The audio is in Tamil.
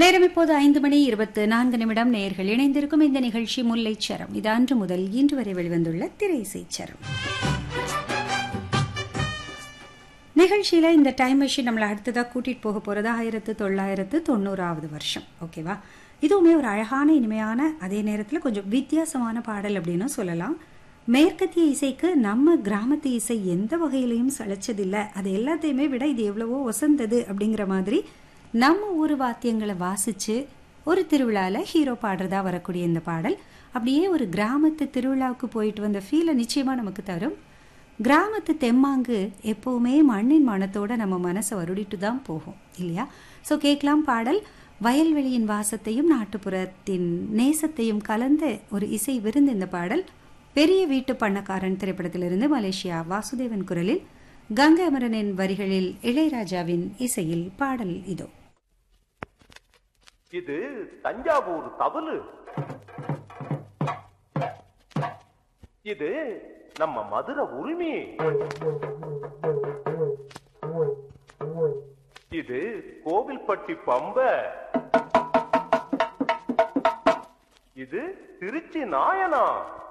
நேரம் இப்போது ஐந்து மணி இருபத்து நான்கு நிமிடம் நேர்கள் இணைந்திருக்கும் இந்த நிகழ்ச்சி முல்லைச் சரம் இது அன்று முதல் இன்று வரை வெளிவந்துள்ள திரைசைச் சரம் நிகழ்ச்சியில இந்த டைம் மெஷின் நம்மளை அடுத்ததாக கூட்டிட்டு போக போறது ஆயிரத்து தொள்ளாயிரத்து தொண்ணூறாவது வருஷம் ஓகேவா இதுவுமே ஒரு அழகான இனிமையான அதே நேரத்தில் கொஞ்சம் வித்தியாசமான பாடல் அப்படின்னு சொல்லலாம் மேற்கத்திய இசைக்கு நம்ம கிராமத்து இசை எந்த வகையிலையும் சளைச்சதில்லை அது எல்லாத்தையுமே விட இது எவ்வளவோ ஒசந்தது அப்படிங்கிற மாதிரி நம்ம ஊர் வாத்தியங்களை வாசிச்சு ஒரு திருவிழாவில் ஹீரோ பாடுறதா வரக்கூடிய இந்த பாடல் அப்படியே ஒரு கிராமத்து திருவிழாவுக்கு போயிட்டு வந்த ஃபீலை நிச்சயமாக நமக்கு தரும் கிராமத்து தெம்மாங்கு எப்பவுமே மண்ணின் மனத்தோட நம்ம மனசை வருடிட்டு தான் போகும் இல்லையா ஸோ கேட்கலாம் பாடல் வயல்வெளியின் வாசத்தையும் நாட்டுப்புறத்தின் நேசத்தையும் கலந்த ஒரு இசை விருந்து இந்த பாடல் பெரிய வீட்டு பண்ணக்காரன் திரைப்படத்திலிருந்து மலேசியா வாசுதேவன் குரலில் கங்கை அமரனின் வரிகளில் இளையராஜாவின் இசையில் பாடல் இதோ இது தஞ்சாவூர் தவளு இது நம்ம மதுரை உரிமை இது கோவில்பட்டி பம்ப இது திருச்சி நாயனா